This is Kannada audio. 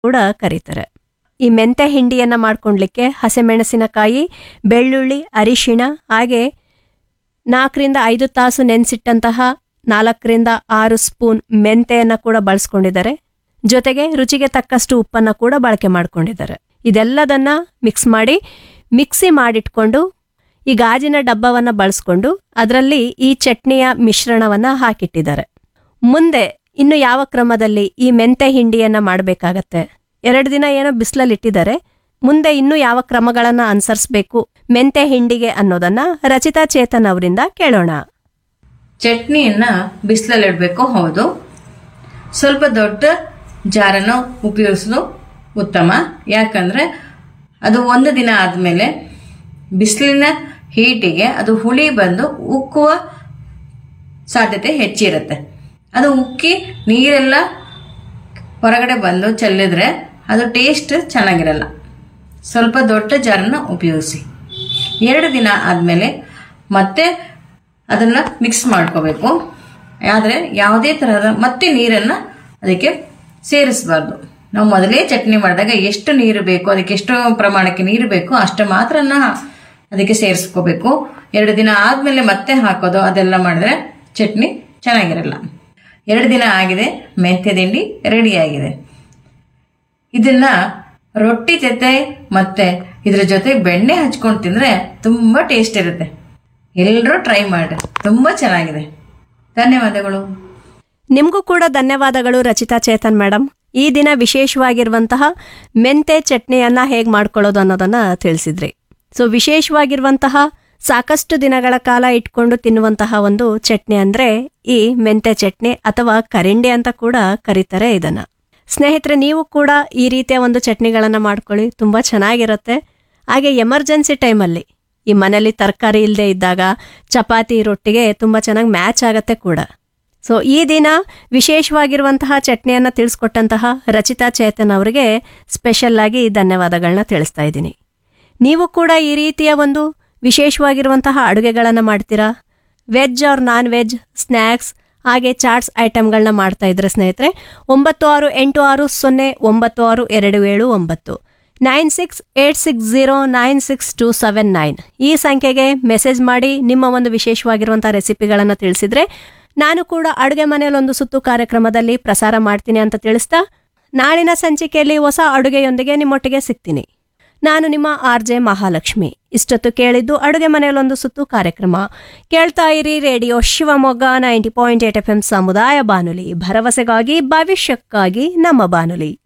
ಕೂಡ ಕರೀತಾರೆ ಈ ಮೆಂತೆ ಹಿಂಡಿಯನ್ನ ಮಾಡ್ಕೊಳ್ಲಿಕ್ಕೆ ಹಸಿಮೆಣಸಿನಕಾಯಿ ಬೆಳ್ಳುಳ್ಳಿ ಅರಿಶಿಣ ಹಾಗೆ ನಾಲ್ಕರಿಂದ ಐದು ತಾಸು ನೆನೆಸಿಟ್ಟಂತಹ ನಾಲ್ಕರಿಂದ ಆರು ಸ್ಪೂನ್ ಮೆಂತೆಯನ್ನ ಕೂಡ ಬಳಸ್ಕೊಂಡಿದ್ದಾರೆ ಜೊತೆಗೆ ರುಚಿಗೆ ತಕ್ಕಷ್ಟು ಉಪ್ಪನ್ನ ಕೂಡ ಬಳಕೆ ಮಾಡ್ಕೊಂಡಿದ್ದಾರೆ ಇದೆಲ್ಲದನ್ನ ಮಿಕ್ಸ್ ಮಾಡಿ ಮಿಕ್ಸಿ ಮಾಡಿಟ್ಕೊಂಡು ಈ ಗಾಜಿನ ಡಬ್ಬವನ್ನ ಬಳಸ್ಕೊಂಡು ಅದರಲ್ಲಿ ಈ ಚಟ್ನಿಯ ಮಿಶ್ರಣವನ್ನ ಹಾಕಿಟ್ಟಿದ್ದಾರೆ ಮುಂದೆ ಇನ್ನು ಯಾವ ಕ್ರಮದಲ್ಲಿ ಈ ಮೆಂತೆ ಹಿಂಡಿಯನ್ನ ಮಾಡಬೇಕಾಗತ್ತೆ ಎರಡು ದಿನ ಏನೋ ಬಿಸಿಲಲ್ಲಿ ಇಟ್ಟಿದ್ದಾರೆ ಮುಂದೆ ಇನ್ನು ಯಾವ ಕ್ರಮಗಳನ್ನ ಅನುಸರಿಸಬೇಕು ಮೆಂತೆ ಹಿಂಡಿಗೆ ಅನ್ನೋದನ್ನ ರಚಿತಾ ಚೇತನ್ ಅವರಿಂದ ಕೇಳೋಣ ಚಟ್ನಿಯನ್ನ ಬಿಸಿಲಲ್ಲಿ ಇಡಬೇಕು ಹೌದು ಸ್ವಲ್ಪ ದೊಡ್ಡ ಜಾರನ್ನು ಉಪಯೋಗಿಸೋದು ಉತ್ತಮ ಯಾಕಂದ್ರೆ ಅದು ಒಂದು ದಿನ ಆದಮೇಲೆ ಬಿಸಿಲಿನ ಹೀಟಿಗೆ ಅದು ಹುಳಿ ಬಂದು ಉಕ್ಕುವ ಸಾಧ್ಯತೆ ಹೆಚ್ಚಿರುತ್ತೆ ಅದು ಉಕ್ಕಿ ನೀರೆಲ್ಲ ಹೊರಗಡೆ ಬಂದು ಚೆಲ್ಲಿದ್ರೆ ಅದು ಟೇಸ್ಟ್ ಚೆನ್ನಾಗಿರಲ್ಲ ಸ್ವಲ್ಪ ದೊಡ್ಡ ಜಾರನ್ನ ಉಪಯೋಗಿಸಿ ಎರಡು ದಿನ ಆದಮೇಲೆ ಮತ್ತೆ ಅದನ್ನು ಮಿಕ್ಸ್ ಮಾಡ್ಕೋಬೇಕು ಆದರೆ ಯಾವುದೇ ತರಹದ ಮತ್ತೆ ನೀರನ್ನು ಅದಕ್ಕೆ ಸೇರಿಸಬಾರ್ದು ನಾವು ಮೊದಲೇ ಚಟ್ನಿ ಮಾಡಿದಾಗ ಎಷ್ಟು ನೀರು ಬೇಕು ಅದಕ್ಕೆ ಎಷ್ಟು ಪ್ರಮಾಣಕ್ಕೆ ನೀರು ಬೇಕು ಅಷ್ಟು ಮಾತ್ರನ ಅದಕ್ಕೆ ಸೇರಿಸ್ಕೋಬೇಕು ಎರಡು ದಿನ ಆದಮೇಲೆ ಮತ್ತೆ ಹಾಕೋದು ಅದೆಲ್ಲ ಮಾಡಿದ್ರೆ ಚಟ್ನಿ ಚೆನ್ನಾಗಿರಲ್ಲ ಎರಡು ದಿನ ಆಗಿದೆ ಮೆಂತ್ಯ ತಿಂಡಿ ರೆಡಿ ಆಗಿದೆ ಇದನ್ನ ರೊಟ್ಟಿ ಜೊತೆ ಮತ್ತೆ ಇದ್ರ ಜೊತೆ ಬೆಣ್ಣೆ ಹಚ್ಕೊಂಡು ತಿಂದ್ರೆ ತುಂಬಾ ಟೇಸ್ಟ್ ಇರುತ್ತೆ ಎಲ್ಲರೂ ಟ್ರೈ ಮಾಡಿ ತುಂಬಾ ಚೆನ್ನಾಗಿದೆ ಧನ್ಯವಾದಗಳು ನಿಮಗೂ ಕೂಡ ಧನ್ಯವಾದಗಳು ರಚಿತಾ ಚೇತನ್ ಮೇಡಮ್ ಈ ದಿನ ವಿಶೇಷವಾಗಿರುವಂತಹ ಮೆಂತೆ ಚಟ್ನಿಯನ್ನ ಹೇಗೆ ಮಾಡ್ಕೊಳ್ಳೋದು ಅನ್ನೋದನ್ನ ತಿಳಿಸಿದ್ರಿ ಸೊ ವಿಶೇಷವಾಗಿರುವಂತಹ ಸಾಕಷ್ಟು ದಿನಗಳ ಕಾಲ ಇಟ್ಕೊಂಡು ತಿನ್ನುವಂತಹ ಒಂದು ಚಟ್ನಿ ಅಂದ್ರೆ ಈ ಮೆಂತೆ ಚಟ್ನಿ ಅಥವಾ ಕರಿಂಡಿ ಅಂತ ಕೂಡ ಕರೀತಾರೆ ಇದನ್ನ ಸ್ನೇಹಿತರೆ ನೀವು ಕೂಡ ಈ ರೀತಿಯ ಒಂದು ಚಟ್ನಿಗಳನ್ನ ಮಾಡ್ಕೊಳ್ಳಿ ತುಂಬಾ ಚೆನ್ನಾಗಿರುತ್ತೆ ಹಾಗೆ ಎಮರ್ಜೆನ್ಸಿ ಟೈಮಲ್ಲಿ ಈ ಮನೇಲಿ ತರಕಾರಿ ಇಲ್ಲದೆ ಇದ್ದಾಗ ಚಪಾತಿ ರೊಟ್ಟಿಗೆ ತುಂಬಾ ಚೆನ್ನಾಗಿ ಮ್ಯಾಚ್ ಆಗತ್ತೆ ಕೂಡ ಸೊ ಈ ದಿನ ವಿಶೇಷವಾಗಿರುವಂತಹ ಚಟ್ನಿಯನ್ನ ತಿಳಿಸ್ಕೊಟ್ಟಂತಹ ರಚಿತಾ ಚೇತನ್ ಅವರಿಗೆ ಸ್ಪೆಷಲ್ ಆಗಿ ಧನ್ಯವಾದಗಳನ್ನ ತಿಳಿಸ್ತಾ ಇದ್ದೀನಿ ನೀವು ಕೂಡ ಈ ರೀತಿಯ ಒಂದು ವಿಶೇಷವಾಗಿರುವಂತಹ ಅಡುಗೆಗಳನ್ನು ಮಾಡ್ತೀರಾ veg or non veg snacks ಹಾಗೆ ಚಾಟ್ಸ್ ಐಟಮ್ಗಳನ್ನ ಮಾಡ್ತಾ ಇದ್ರೆ ಸ್ನೇಹಿತರೆ ಒಂಬತ್ತು ಆರು ಎಂಟು ಆರು ಸೊನ್ನೆ ಒಂಬತ್ತು ಆರು ಎರಡು ಏಳು ಒಂಬತ್ತು nine six eight six zero nine six two seven nine ಈ ಸಂಖ್ಯೆಗೆ ಮೆಸೇಜ್ ಮಾಡಿ ನಿಮ್ಮ ಒಂದು ವಿಶೇಷವಾಗಿರುವಂಥ ರೆಸಿಪಿಗಳನ್ನು ತಿಳಿಸಿದ್ರೆ ನಾನು ಕೂಡ ಅಡುಗೆ ಮನೆಯಲ್ಲಿ ಒಂದು ಸುತ್ತು ಕಾರ್ಯಕ್ರಮದಲ್ಲಿ ಪ್ರಸಾರ ಮಾಡ್ತೀನಿ ಅಂತ ತಿಳಿಸ್ತಾ ನಾಳಿನ ಸಂಚಿಕೆಯಲ್ಲಿ ಹೊಸ ಅಡುಗೆಯೊಂದಿಗೆ ನಿಮ್ಮೊಟ್ಟಿಗೆ ಸಿಗ್ತೀನಿ ನಾನು ನಿಮ್ಮ ಆರ್ ಜೆ ಮಹಾಲಕ್ಷ್ಮಿ ಇಷ್ಟೊತ್ತು ಕೇಳಿದ್ದು ಅಡುಗೆ ಮನೆಯಲ್ಲೊಂದು ಸುತ್ತು ಕಾರ್ಯಕ್ರಮ ಕೇಳ್ತಾ ಇರಿ radio Shivamogga ninety point eight F M ಸಮುದಾಯ ಬಾನುಲಿ ಭರವಸೆಗಾಗಿ ಭವಿಷ್ಯಕ್ಕಾಗಿ ನಮ್ಮ ಬಾನುಲಿ